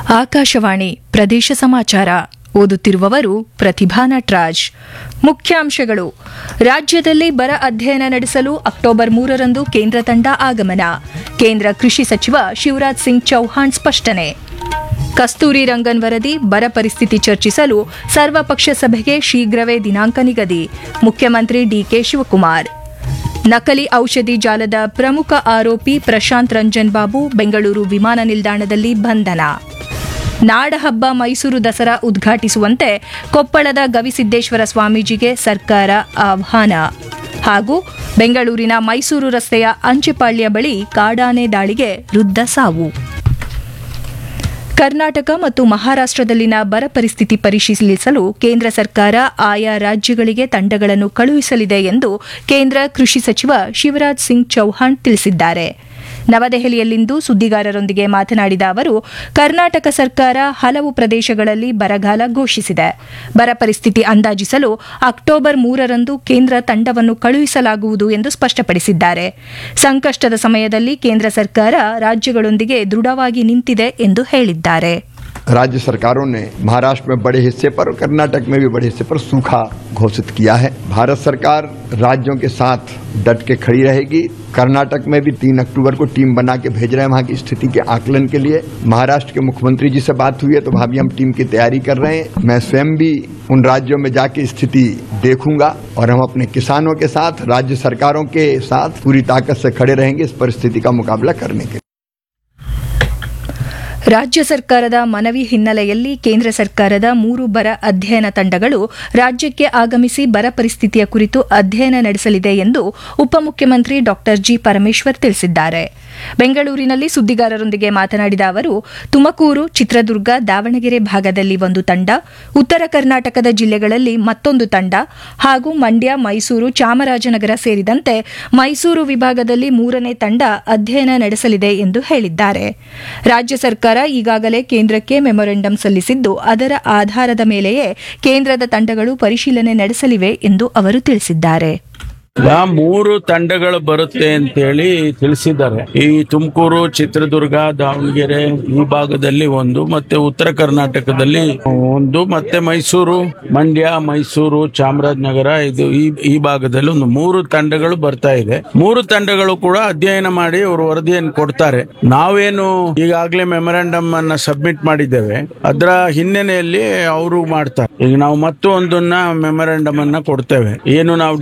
ಆಕಾಶವಾಣಿ ಪ್ರದೇಶ ಸಮಾಚಾರ ಓದುತ್ತಿರುವವರು ಪ್ರತಿಭಾ ನಟ್ರಾಜ್ ಮುಖ್ಯಾಂಶಗಳು ರಾಜ್ಯದಲ್ಲಿ ಬರ ಅಧ್ಯಯನ ನಡೆಸಲು ಅಕ್ಟೋಬರ್ ಮೂರರಂದು ಕೇಂದ್ರ ತಂಡ ಆಗಮನ ಕೇಂದ್ರ ಕೃಷಿ ಸಚಿವ ಶಿವರಾಜ್ ಸಿಂಗ್ ಚೌಹಾಣ್ ಸ್ಪಷ್ಟನೆ ಕಸ್ತೂರಿ ರಂಗನ್ ವರದಿ ಬರ ಪರಿಸ್ಥಿತಿ ಚರ್ಚಿಸಲು ಸರ್ವಪಕ್ಷ ಸಭೆಗೆ ಶೀಘ್ರವೇ ದಿನಾಂಕ ನಿಗದಿ ಮುಖ್ಯಮಂತ್ರಿ ಡಿಕೆ ಶಿವಕುಮಾರ್ ನಕಲಿ ಔಷಧಿ ಜಾಲದ ಪ್ರಮುಖ ಆರೋಪಿ ಪ್ರಶಾಂತ್ ರಂಜನ್ ಬಾಬು ಬೆಂಗಳೂರು ವಿಮಾನ ನಿಲ್ದಾಣದಲ್ಲಿ ಬಂಧನ ನಾಡಹಬ್ಬ ಮೈಸೂರು ದಸರಾ ಉದ್ಘಾಟಿಸುವಂತೆ ಕೊಪ್ಪಳದ ಗವಿಸಿದ್ದೇಶ್ವರ ಸ್ವಾಮೀಜಿಗೆ ಸರ್ಕಾರ ಆಹ್ವಾನ ಹಾಗೂ ಬೆಂಗಳೂರಿನ ಮೈಸೂರು ರಸ್ತೆಯ ಅಂಚೆಪಾಳ್ಯ ಬಳಿ ಕಾಡಾನೆ ದಾಳಿಗೆ ವೃದ್ಧ ಸಾವು ಕರ್ನಾಟಕ ಮತ್ತು ಮಹಾರಾಷ್ಟದಲ್ಲಿನ ಬರ ಪರಿಸ್ಥಿತಿ ಪರಿಶೀಲಿಸಲು ಕೇಂದ್ರ ಸರ್ಕಾರ ಆಯಾ ರಾಜ್ಯಗಳಿಗೆ ತಂಡಗಳನ್ನು ಕಳುಹಿಸಲಿದೆ ಎಂದು ಕೇಂದ್ರ ಕೃಷಿ ಸಚಿವ ಶಿವರಾಜ್ ಸಿಂಗ್ ಚೌಹಾಣ್ ತಿಳಿಸಿದ್ದಾರೆ ನವದೆಹಲಿಯಲ್ಲಿಂದು ಸುದ್ದಿಗಾರರೊಂದಿಗೆ ಮಾತನಾಡಿದ ಅವರು ಕರ್ನಾಟಕ ಸರ್ಕಾರ ಹಲವು ಪ್ರದೇಶಗಳಲ್ಲಿ ಬರಗಾಲ ಘೋಷಿಸಿದೆ ಬರ ಪರಿಸ್ಥಿತಿ ಅಂದಾಜಿಸಲು ಅಕ್ಟೋಬರ್ ಮೂರರಂದು ಕೇಂದ್ರ ತಂಡವನ್ನು ಕಳುಹಿಸಲಾಗುವುದು ಎಂದು ಸ್ಪಷ್ಟಪಡಿಸಿದ್ದಾರೆ ಸಂಕಷ್ಟದ ಸಮಯದಲ್ಲಿ ಕೇಂದ್ರ ಸರ್ಕಾರ ರಾಜ್ಯಗಳೊಂದಿಗೆ ದೃಢವಾಗಿ ನಿಂತಿದೆ ಎಂದು ಹೇಳಿದ್ದಾರೆ राज्य सरकारों ने महाराष्ट्र में बड़े हिस्से पर और कर्नाटक में भी बड़े हिस्से पर सूखा घोषित किया है भारत सरकार राज्यों के साथ डट के खड़ी रहेगी कर्नाटक में भी तीन अक्टूबर को टीम बना के भेज रहे हैं वहां की स्थिति के आकलन के लिए महाराष्ट्र के मुख्यमंत्री जी से बात हुई है तो वहां भी हम टीम की तैयारी कर रहे हैं मैं स्वयं भी उन राज्यों में जाके स्थिति देखूंगा और हम अपने किसानों के साथ राज्य सरकारों के साथ पूरी ताकत से खड़े रहेंगे इस परिस्थिति का मुकाबला करने के लिए ರಾಜ್ಯ ಸರ್ಕಾರದ ಮನವಿ ಹಿನ್ನೆಲೆಯಲ್ಲಿ ಕೇಂದ್ರ ಸರ್ಕಾರದ ಮೂರು ಬರ ಅಧ್ಯಯನ ತಂಡಗಳು ರಾಜ್ಯಕ್ಕೆ ಆಗಮಿಸಿ ಬರ ಪರಿಸ್ಥಿತಿಯ ಕುರಿತು ಅಧ್ಯಯನ ನಡೆಸಲಿದೆ ಎಂದು ಉಪಮುಖ್ಯಮಂತ್ರಿ ಡಾ ಜಿ ಪರಮೇಶ್ವರ್ ತಿಳಿಸಿದ್ದಾರೆ ಬೆಂಗಳೂರಿನಲ್ಲಿ ಸುದ್ದಿಗಾರರೊಂದಿಗೆ ಮಾತನಾಡಿದ ಅವರು ತುಮಕೂರು ಚಿತ್ರದುರ್ಗ ದಾವಣಗೆರೆ ಭಾಗದಲ್ಲಿ ಒಂದು ತಂಡ ಉತ್ತರ ಕರ್ನಾಟಕದ ಜಿಲ್ಲೆಗಳಲ್ಲಿ ಮತ್ತೊಂದು ತಂಡ ಹಾಗೂ ಮಂಡ್ಯ ಮೈಸೂರು ಚಾಮರಾಜನಗರ ಸೇರಿದಂತೆ ಮೈಸೂರು ವಿಭಾಗದಲ್ಲಿ ಮೂರನೇ ತಂಡ ಅಧ್ಯಯನ ನಡೆಸಲಿದೆ ಎಂದು ಹೇಳಿದ್ದಾರೆ ರಾಜ್ಯ ಸರ್ಕಾರ ಈಗಾಗಲೇ ಕೇಂದ್ರಕ್ಕೆ ಮೆಮೊರಂಡಂ ಸಲ್ಲಿಸಿದ್ದು ಅದರ ಆಧಾರದ ಮೇಲೆಯೇ ಕೇಂದ್ರದ ತಂಡಗಳು ಪರಿಶೀಲನೆ ನಡೆಸಲಿವೆ ಎಂದು ಅವರು ತಿಳಿಸಿದ್ದಾರೆ ಈಗ ಮೂರು ತಂಡಗಳು ಬರುತ್ತೆ ಅಂತೇಳಿ ತಿಳಿಸಿದ್ದಾರೆ ಈ ತುಮಕೂರು ಚಿತ್ರದುರ್ಗ ದಾವಣಗೆರೆ ಈ ಭಾಗದಲ್ಲಿ ಒಂದು ಮತ್ತೆ ಉತ್ತರ ಕರ್ನಾಟಕದಲ್ಲಿ ಒಂದು ಮತ್ತೆ ಮೈಸೂರು ಮಂಡ್ಯ ಮೈಸೂರು ಚಾಮರಾಜನಗರ ಇದು ಈ ಈ ಭಾಗದಲ್ಲಿ ಒಂದು ಮೂರು ತಂಡಗಳು ಬರ್ತಾ ಇದೆ ಮೂರು ತಂಡಗಳು ಕೂಡ ಅಧ್ಯಯನ ಮಾಡಿ ಅವರು ವರದಿಯನ್ನು ಕೊಡ್ತಾರೆ ನಾವೇನು ಈಗಾಗಲೇ ಮೆಮೊರಾಂಡಮ್ ಅನ್ನ ಸಬ್ಮಿಟ್ ಮಾಡಿದ್ದೇವೆ ಅದರ ಹಿನ್ನೆಲೆಯಲ್ಲಿ ಅವರು ಮಾಡ್ತಾರೆ ಈಗ ನಾವು ಮತ್ತೊಂದನ್ನ ಮೆಮೊರಾಂಡಮ್ ಅನ್ನ ಕೊಡ್ತೇವೆ ಏನು ನಾವು